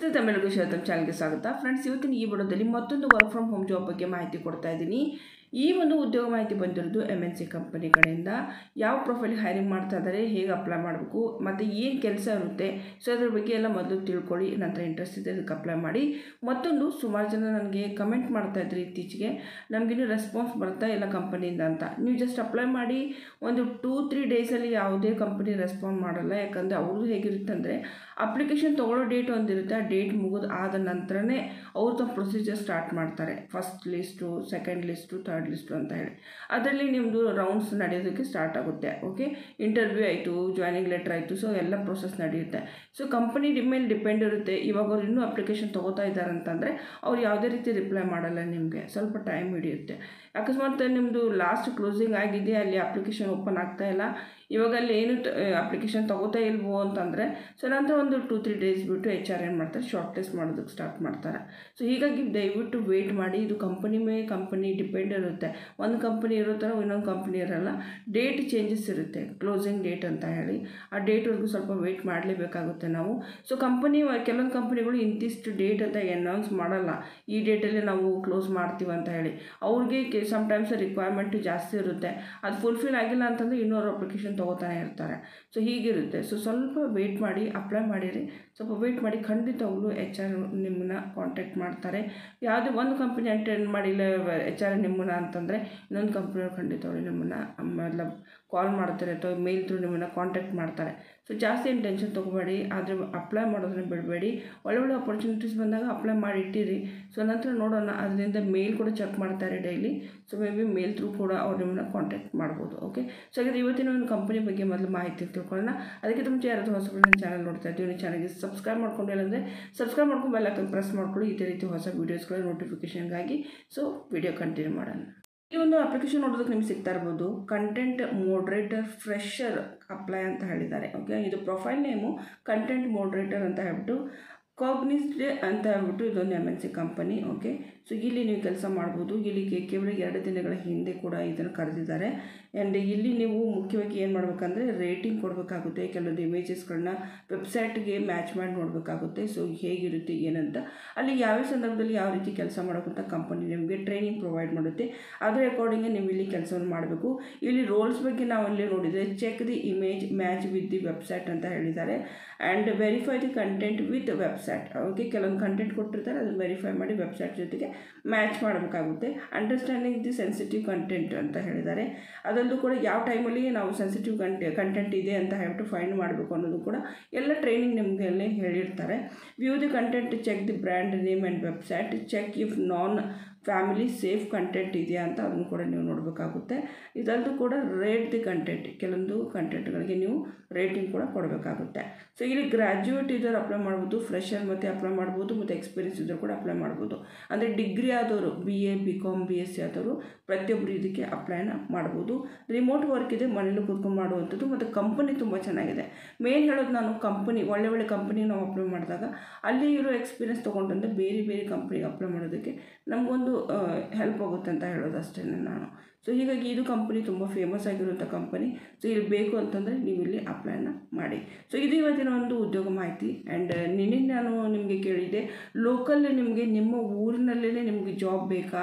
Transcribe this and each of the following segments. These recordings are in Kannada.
ನಮಸ್ತೆ ತಮಿಳುಗು ಶಿವತಮ್ ಚಾನಲ್ಗೆ ಸ್ವಾಗತ ಫ್ರೆಂಡ್ಸ್ ಇವತ್ತಿನ ಈ ವಿಡಿಯೋದಲ್ಲಿ ಮತ್ತೊಂದು ವರ್ಕ್ ಫ್ರಮ್ ಹೋಮ್ ಜಾಬ್ ಬಗ್ಗೆ ಮಾಹಿತಿ ಕೊಡ್ತಾ ಇದ್ದೀನಿ ಈ ಒಂದು ಉದ್ಯೋಗ ಮಾಹಿತಿ ಬಂದಿರೋದು ಎಮ್ ಎನ್ ಸಿ ಕಂಪನಿ ಕಡೆಯಿಂದ ಯಾವ ಪ್ರೊಫೈಲ್ ಹೈರಿಂಗ್ ಮಾಡ್ತಾ ಇದ್ದಾರೆ ಹೇಗೆ ಅಪ್ಲೈ ಮಾಡಬೇಕು ಮತ್ತು ಏನು ಕೆಲಸ ಇರುತ್ತೆ ಸೊ ಅದ್ರ ಬಗ್ಗೆ ಎಲ್ಲ ಮೊದಲು ತಿಳ್ಕೊಳ್ಳಿ ನಂತರ ಇಂಟ್ರೆಸ್ಟ್ ಇದೆ ಅದಕ್ಕೆ ಅಪ್ಲೈ ಮಾಡಿ ಮತ್ತೊಂದು ಸುಮಾರು ಜನ ನನಗೆ ಕಮೆಂಟ್ ಮಾಡ್ತಾ ಇದ್ರು ಇತ್ತೀಚೆಗೆ ನಮಗಿನ್ನೂ ರೆಸ್ಪಾನ್ಸ್ ಬರ್ತಾ ಇಲ್ಲ ಕಂಪನಿಯಿಂದ ಅಂತ ನೀವು ಜಸ್ಟ್ ಅಪ್ಲೈ ಮಾಡಿ ಒಂದು ಟೂ ತ್ರೀ ಡೇಸಲ್ಲಿ ಯಾವುದೇ ಕಂಪನಿ ರೆಸ್ಪಾನ್ಸ್ ಮಾಡಲ್ಲ ಯಾಕಂದರೆ ಅವ್ರದ್ದು ಹೇಗಿರುತ್ತೆ ಅಂದರೆ ಅಪ್ಲಿಕೇಶನ್ ತೊಗೊಳ್ಳೋ ಡೇಟ್ ಒಂದಿರುತ್ತೆ ಆ ಡೇಟ್ ಮುಗಿದು ಆದ ನಂತರನೇ ಅವ್ರು ತಮ್ಮ ಪ್ರೊಸೀಜರ್ ಸ್ಟಾರ್ಟ್ ಮಾಡ್ತಾರೆ first list second list third list ಅಂತ ಹೇಳಿ ಅದರಲ್ಲಿ ನಿಮ್ಮದು ರೌಂಡ್ಸ್ ನಡೆಯೋದಕ್ಕೆ ಸ್ಟಾರ್ಟ್ ಆಗುತ್ತೆ ಓಕೆ ಇಂಟರ್ವ್ಯೂ ಆಯಿತು ಜಾಯ್ನಿಂಗ್ ಲೆಟ್ರ್ ಆಯಿತು ಸೊ ಎಲ್ಲ ಪ್ರೊಸೆಸ್ ನಡೆಯುತ್ತೆ ಸೊ ಕಂಪನಿ ಮೇಲೆ ಡಿಪೆಂಡ್ ಇರುತ್ತೆ ಇವಾಗ ಅವ್ರು ಇನ್ನೂ ಅಪ್ಲಿಕೇಶನ್ ತೊಗೋತಾ ಇದ್ದಾರೆ ಅಂತಂದರೆ ಅವ್ರು ಯಾವುದೇ ರೀತಿ ರಿಪ್ಲೈ ಮಾಡಲ್ಲ ನಿಮಗೆ ಸ್ವಲ್ಪ ಟೈಮ್ ಹಿಡಿಯುತ್ತೆ ಅಕಸ್ಮಾತ್ ನಿಮ್ಮದು ಲಾಸ್ಟ್ ಕ್ಲೋಸಿಂಗ್ ಆಗಿದೆ ಅಲ್ಲಿ ಅಪ್ಲಿಕೇಶನ್ ಓಪನ್ ಆಗ್ತಾ ಇಲ್ಲ ಇವಾಗ ಅಲ್ಲಿ ಏನು ಅಪ್ಲಿಕೇಶನ್ ತೊಗೋತಾ ಇಲ್ವೋ ಅಂತಂದರೆ ಸೊ ನಂತರ ಒಂದು ಟೂ ತ್ರೀ ಡೇಸ್ ಬಿಟ್ಟು ಎಚ್ ಆರ್ ಏನು ಮಾಡ್ತಾರೆ ಶಾರ್ಟ್ ಲಿಸ್ಟ್ ಮಾಡೋದಕ್ಕೆ ಸ್ಟಾರ್ಟ್ ಮಾಡ್ತಾರೆ ಸೊ ಹೀಗಾಗಿ ದಯವಿಟ್ಟು ವೆಯ್ಟ್ ಮಾಡಿ ಇದು ಕಂಪನಿ ಮೇಲೆ ಕಂಪನಿ ಡಿಪೆಂಡ್ ಇರುತ್ತೆ ಒಂದು ಕಂಪನಿ ಇರೋ ಥರ ಇನ್ನೊಂದು ಕಂಪನಿ ಇರಲ್ಲ ಡೇಟ್ ಚೇಂಜಸ್ ಇರುತ್ತೆ ಕ್ಲೋಸಿಂಗ್ ಡೇಟ್ ಅಂತ ಹೇಳಿ ಆ ಡೇಟ್ವರೆಗೂ ಸ್ವಲ್ಪ ವೆಯ್ಟ್ ಮಾಡಲೇಬೇಕಾಗುತ್ತೆ ನಾವು ಸೊ ಕಂಪನಿ ಕೆಲವೊಂದು ಕಂಪನಿಗಳು ಇಂತಿಷ್ಟು ಡೇಟ್ ಅಂತ ಅನೌನ್ಸ್ ಮಾಡಲ್ಲ ಈ ಡೇಟಲ್ಲಿ ನಾವು ಕ್ಲೋಸ್ ಮಾಡ್ತೀವಿ ಅಂತ ಹೇಳಿ ಅವ್ರಿಗೆ ಸಮ್ಟೈಮ್ಸ್ ರಿಕ್ವೈರ್ಮೆಂಟು ಜಾಸ್ತಿ ಇರುತ್ತೆ ಅದು ಫುಲ್ಫಿಲ್ ಆಗಿಲ್ಲ ಅಂತಂದರೆ ಇನ್ನೂರು ಅಪ್ಲಿಕೇಶನ್ ತೊಗೋತಾನೆ ಇರ್ತಾರೆ ಸೊ ಹೀಗಿರುತ್ತೆ ಸೊ ಸ್ವಲ್ಪ ವೆಯ್ಟ್ ಮಾಡಿ ಅಪ್ಲೈ ಮಾಡಿರಿ ಸ್ವಲ್ಪ ವೆಯ್ಟ್ ಮಾಡಿ ಖಂಡಿತವಾಗ್ಲೂ ಎಚ್ ಆರ್ ನಿಮ್ಮನ್ನ ಕಾಂಟ್ಯಾಕ್ಟ್ ಮಾಡ್ತಾರೆ ಯಾವುದೇ ಒಂದು ಕಂಪನಿ ಅಟೆಂಡ್ ಮಾಡಿಲ್ಲ ಎಚ್ ಆರ್ ನಿಮ್ಮನ್ನ ಅಂತಂದರೆ ಇನ್ನೊಂದು ಕಂಪ್ನಿಯವ್ರು ಖಂಡಿತವಾಗ್ಲೂ ನಿಮ್ಮನ್ನು ಮਤਲਬ ಕಾಲ್ ಮಾಡ್ತಾರೆ ಅಥವಾ ಮೇಲ್ ಥ್ರೂ ನಿಮ್ಮನ್ನು ಕಾಂಟ್ಯಾಕ್ಟ್ ಮಾಡ್ತಾರೆ ಸೊ ಜಾಸ್ತಿ ಏನು ಟೆನ್ಷನ್ ತೊಗೋಬೇಡಿ ಆದರೆ ಅಪ್ಲೈ ಮಾಡೋದನ್ನ ಬಿಡಬೇಡಿ ಒಳ್ಳೆ ಒಳ್ಳೆ ಆಪರ್ಚುನಿಟೀಸ್ ಬಂದಾಗ ಅಪ್ಲೈ ಮಾಡಿ ಇಟ್ಟಿರಿ ಸೊ ನಂತರ ನೋಡೋಣ ಅದರಿಂದ ಮೇಲ್ ಕೂಡ ಚೆಕ್ ಮಾಡ್ತಾರೆ daily so maybe mail through ಕೂಡ ಅವ್ರು ನಿಮ್ಮನ್ನ ಕಾಂಟ್ಯಾಕ್ಟ್ ಮಾಡ್ಬೋದು ಓಕೆ ಸೊ ಹಾಗಾದ್ರೆ ಇವತ್ತಿನ ಒಂದು ಕಂಪನಿ ಬಗ್ಗೆ ಮೊದಲು ಮಾಹಿತಿ ತಿಳ್ಕೊಳ್ಳೋಣ ಅದಕ್ಕೆ ಮುಂಚೆ ಯಾರಾದರೂ ಹೊಸಬರು ನನ್ನ ಚಾನಲ್ ನೋಡ್ತಾ ಇದ್ದೀವಿ ನೀವು ಚಾನಲ್ಗೆ ಸಬ್ಸ್ಕ್ರೈಬ್ ಮಾಡ್ಕೊಂಡಿಲ್ಲ ಅಂದರೆ ಸಬ್ಸ್ಕ್ರೈಬ್ ಮಾಡ್ಕೊಂಡು ಬೆಲ್ ಐಕನ್ ಪ್ರೆಸ್ ಮಾಡ್ಕೊಳ್ಳಿ ಇದೇ ರೀತಿ ಹೊಸ ವೀಡಿಯೋಸ್ಗಳ ನೋಟಿಫಿಕೇಷನ್ಗಾಗಿ ಸೊ ವಿಡಿಯೋ ಕಂಟಿನ್ಯೂ ಮಾಡೋಣ ಈ ಒಂದು ಅಪ್ಲಿಕೇಶನ್ ನೋಡೋದಕ್ಕೆ ನಿಮ್ಗೆ ಸಿಗ್ತಾ ಇರ್ಬೋದು ಕಂಟೆಂಟ್ ಮೋಡ್ರೇಟರ್ ಫ್ರೆಶರ್ ಅಪ್ಲೈ ಅಂತ ಹೇಳಿದ್ದಾರೆ ಓಕೆ ಇದು ಪ್ರೊಫೈಲ್ ನೇಮು ಕಂಟೆಂಟ್ ಮೋಡ್ರೇಟರ್ ಅಂತ ಹೇಳ್ಬಿಟ್ಟು ಕಾಗ್ನಿಸ್ಡ್ ಅಂತ ಹೇಳ್ಬಿಟ್ಟು ಇದೊಂದು M N C company okay so ಇಲ್ಲಿ ನೀವು ಕೆಲಸ ಮಾಡ್ಬೋದು ಇಲ್ಲಿ ಕೇವಲ ಎರಡು ದಿನಗಳ ಹಿಂದೆ ಕೂಡ ಇದನ್ನು ಕರೆದಿದ್ದಾರೆ ಆ್ಯಂಡ್ ಇಲ್ಲಿ ನೀವು ಮುಖ್ಯವಾಗಿ ಏನು ಮಾಡಬೇಕಂದ್ರೆ ರೇಟಿಂಗ್ ಕೊಡಬೇಕಾಗುತ್ತೆ ಕೆಲವೊಂದು ಇಮೇಜಸ್ಗಳನ್ನ ವೆಬ್ಸೈಟ್ಗೆ ಮ್ಯಾಚ್ ಮಾಡಿ ನೋಡಬೇಕಾಗುತ್ತೆ ಸೊ ಹೇಗಿರುತ್ತೆ ಏನಂತ ಅಲ್ಲಿ ಯಾವ ಸಂದರ್ಭದಲ್ಲಿ ಯಾವ ರೀತಿ ಕೆಲಸ ಮಾಡೋಕ್ಕಂತ ಕಂಪನಿ ನಿಮಗೆ ಟ್ರೈನಿಂಗ್ ಪ್ರೊವೈಡ್ ಮಾಡುತ್ತೆ ಅದರ ಅಕಾರ್ಡಿಂಗ್ ನೀವು ಇಲ್ಲಿ ಕೆಲಸವನ್ನು ಮಾಡಬೇಕು ಇಲ್ಲಿ ರೋಲ್ಸ್ ಬಗ್ಗೆ ನಾವು ಇಲ್ಲಿ ನೋಡಿದರೆ check the image match with the website ಅಂತ ಹೇಳಿದ್ದಾರೆ and verify the content with website okay ಕೆಲವೊಂದು ಕಂಟೆಂಟ್ ಕೊಟ್ಟಿರ್ತಾರೆ ಅದನ್ನು ವೆರಿಫೈ ಮಾಡಿ ವೆಬ್ಸೈಟ್ ಜೊತೆಗೆ ಮ್ಯಾಚ್ ಮಾಡಬೇಕಾಗುತ್ತೆ ಅಂಡರ್ಸ್ಟ್ಯಾಂಡಿಂಗ್ ದಿ ಸೆನ್ಸಿಟಿವ್ ಕಂಟೆಂಟ್ ಅಂತ ಹೇಳಿದ್ದಾರೆ ಅದರಲ್ಲೂ ಕೂಡ ಯಾವ ಟೈಮಲ್ಲಿ ನಾವು ಸೆನ್ಸಿಟಿವ್ ಕಂಟೆ ಕಂಟೆಂಟ್ ಇದೆ ಅಂತ ಹೇಳ್ಬಿಟ್ಟು ಫೈಂಡ್ ಮಾಡಬೇಕು ಅನ್ನೋದು ಕೂಡ ಎಲ್ಲ ಟ್ರೈನಿಂಗ್ ನಿಮಗೆ ಅಲ್ಲಿ ಹೇಳಿರ್ತಾರೆ view the content check the brand name and website check if non family safe content ಇದೆಯಾ ಅಂತ ಅದನ್ನು ಕೂಡ ನೀವು ನೋಡಬೇಕಾಗುತ್ತೆ ಇದರಲ್ಲೂ ಕೂಡ ರೇಟ್ ದಿ ಕಂಟೆಂಟ್ ಕೆಲವೊಂದು ಕಂಟೆಂಟ್ಗಳಿಗೆ ನೀವು ರೇಟಿಂಗ್ ಕೂಡ ಕೊಡಬೇಕಾಗುತ್ತೆ ಸೊ ಇಲ್ಲಿ ಗ್ರ್ಯಾಜುಯೇಟ್ ಇದ್ದವ್ರು ಅಪ್ಲೈ ಮಾಡ್ಬೋದು ಫ್ರೆಷರ್ ಮತ್ತು ಅಪ್ಲೈ ಮಾಡ್ಬೋದು ಮತ್ತು ಎಕ್ಸ್ಪೀರಿಯನ್ಸ್ ಇದ್ದರೂ ಕೂಡ ಅಪ್ಲೈ ಮಾಡ್ಬೋದು ಅಂದರೆ ಡಿಗ್ರಿ ಆದವರು B A B com B S C ಆದವರು ಪ್ರತಿಯೊಬ್ಬರು ಇದಕ್ಕೆ ಅಪ್ಲೈನ ಮಾಡ್ಬೋದು ರಿಮೋಟ್ ವರ್ಕ್ ಇದೆ ಮನೇಲಿ ಕೂತ್ಕೊಂಡು ಮಾಡುವಂಥದ್ದು ಮತ್ತು ಕಂಪನಿ ತುಂಬ ಚೆನ್ನಾಗಿದೆ ಮೇನ್ ಹೇಳೋದು ನಾನು ಕಂಪನಿ ಒಳ್ಳೆ ಒಳ್ಳೆ ಕಂಪನಿ ನಾವು ಅಪ್ಲೈ ಮಾಡಿದಾಗ ಅಲ್ಲಿ ಇರೋ ಎಕ್ಸ್ಪೀರಿಯನ್ಸ್ ತೊಗೊಂಡ್ರೆ ಬೇರೆ ಬೇರೆ ಕಂಪ್ನಿಗೆ ಅಪ್ಲೈ ಮಾಡೋದಕ್ಕೆ ನಮಗೊಂದು ಹೆಲ್ಪ್ ಆಗುತ್ತೆ ಅಂತ ಹೇಳೋದು ಅಷ್ಟೇ ನಾನು ಸೊ ಹೀಗಾಗಿ ಇದು ಕಂಪನಿ ತುಂಬ ಫೇಮಸ್ ಆಗಿರುವಂಥ ಕಂಪನಿ ಸೊ ಇಲ್ಲಿ ಬೇಕು ಅಂತಂದರೆ ನೀವು ಇಲ್ಲಿ ಅಪ್ಲೈನ ಮಾಡಿ ಸೊ ಇದು ಇವತ್ತಿನ ಒಂದು ಉದ್ಯೋಗ ಮಾಹಿತಿ ಆ್ಯಂಡ್ ನಿನ್ನೆ ನಾನು ನಿಮಗೆ ಕೇಳಿದೆ ಲೋಕಲ್ ನಿಮಗೆ ನಿಮ್ಮ ಊರಿನಲ್ಲೇ ನಿಮಗೆ ಜಾಬ್ ಬೇಕಾ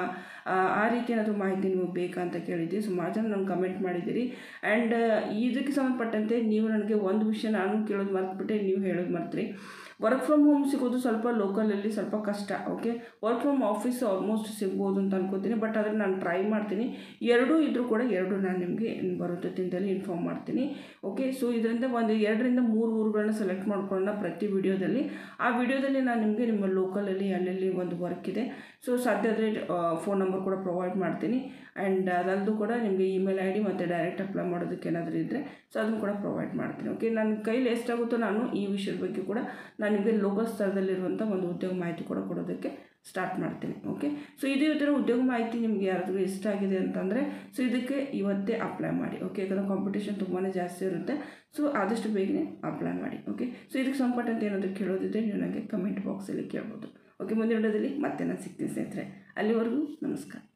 ಆ ರೀತಿ ಏನಾದರೂ ಮಾಹಿತಿ ನಿಮಗೆ ಬೇಕಾ ಅಂತ ಕೇಳಿದ್ದೆ ಸುಮಾರು ಜನ ನನಗೆ ಕಮೆಂಟ್ ಮಾಡಿದ್ದೀರಿ ಆ್ಯಂಡ್ ಇದಕ್ಕೆ ಸಂಬಂಧಪಟ್ಟಂತೆ ನೀವು ನನಗೆ ಒಂದು ವಿಷಯ ನಾನು ಕೇಳೋದು ಮರ್ತುಬಿಟ್ಟೆ ನೀವು ಹೇಳೋದು ಮರ್ತ್ರಿ ವರ್ಕ್ ಫ್ರಮ್ ಹೋಮ್ ಸಿಗೋದು ಸ್ವಲ್ಪ ಲೋಕಲಲ್ಲಿ ಸ್ವಲ್ಪ ಕಷ್ಟ okay work from office almost ಸಿಗ್ಬೋದು ಅಂತ ಅನ್ಕೋತೀನಿ ಬಟ್ ಅದನ್ನು ನಾನು ಟ್ರೈ ಮಾಡ್ತೀನಿ ಎರಡೂ ಇದ್ದರೂ ಕೂಡ ಎರಡು ನಾನು ನಿಮಗೆ ಬರುತ್ತೆ ದಿನದಲ್ಲಿ ಇನ್ಫಾರ್ಮ್ ಮಾಡ್ತೀನಿ ಓಕೆ ಸೊ ಇದರಿಂದ ಒಂದು ಎರಡರಿಂದ ಮೂರು ಊರುಗಳನ್ನ ಸೆಲೆಕ್ಟ್ ಮಾಡ್ಕೊಳ್ಳೋಣ ಪ್ರತಿ ವಿಡಿಯೋದಲ್ಲಿ ಆ ವಿಡಿಯೋದಲ್ಲಿ ನಾನು ನಿಮಗೆ ನಿಮ್ಮ ಲೋಕಲಲ್ಲಿ ಅಲ್ಲಲ್ಲಿ ಒಂದು ವರ್ಕ್ ಇದೆ ಸೊ ಸಾಧ್ಯ ಆದರೆ ಫೋನ್ ನಂಬರ್ ಕೂಡ ಪ್ರೊವೈಡ್ ಮಾಡ್ತೀನಿ ಆ್ಯಂಡ್ ಅದಲ್ಲದು ಕೂಡ ನಿಮಗೆ ಇಮೇಲ್ ಐ ಡಿ ಮತ್ತು ಡೈರೆಕ್ಟ್ ಅಪ್ಲೈ ಮಾಡೋದಕ್ಕೆ ಏನಾದರೂ ಇದ್ದರೆ ಸೊ ಅದನ್ನು ಕೂಡ ಪ್ರೊವೈಡ್ ಮಾಡ್ತೀನಿ ಓಕೆ ನನ್ನ ಕೈಲಿ ಎಷ್ಟಾಗುತ್ತೋ ನಾನು ಈ ವಿಷಯದ ಬಗ್ಗೆ ಕೂಡ ನಾನು ನಿಮಗೆ ಲೋಕಲ್ ಸ್ಥಳದಲ್ಲಿರುವಂಥ ಒಂದು ಉದ್ಯೋಗ ಮಾಹಿತಿ ಕೂಡ ಕೊಡೋದಕ್ಕೆ ಸ್ಟಾರ್ಟ್ ಮಾಡ್ತೀನಿ ಓಕೆ ಸೊ ಇದು ಇವತ್ತಿನ ಉದ್ಯೋಗ ಮಾಹಿತಿ ನಿಮಗೆ ಯಾರಿಗೂ ಇಷ್ಟ ಆಗಿದೆ ಅಂತಂದರೆ ಸೊ ಇದಕ್ಕೆ ಇವತ್ತೇ ಅಪ್ಲೈ ಮಾಡಿ ಓಕೆ ಯಾಕಂದರೆ ಕಾಂಪಿಟೇಷನ್ ತುಂಬಾ ಜಾಸ್ತಿ ಇರುತ್ತೆ ಸೊ ಆದಷ್ಟು ಬೇಗನೆ ಅಪ್ಲೈ ಮಾಡಿ ಓಕೆ ಸೊ ಇದಕ್ಕೆ ಸಂಪಟ್ಟಂತೆ ಏನಾದರೂ ಕೇಳೋದಿದ್ದರೆ ನೀವು ನನಗೆ ಕಮೆಂಟ್ ಬಾಕ್ಸಲ್ಲಿ ಕೇಳ್ಬೋದು ಓಕೆ ಮುಂದಿನ ವಿಡಿಯೋದಲ್ಲಿ ಮತ್ತೆ ನಾನು ಸಿಗ್ತೀನಿ ಸ್ನೇಹಿತರೆ ಅಲ್ಲಿವರೆಗೂ ನಮಸ್ಕಾರ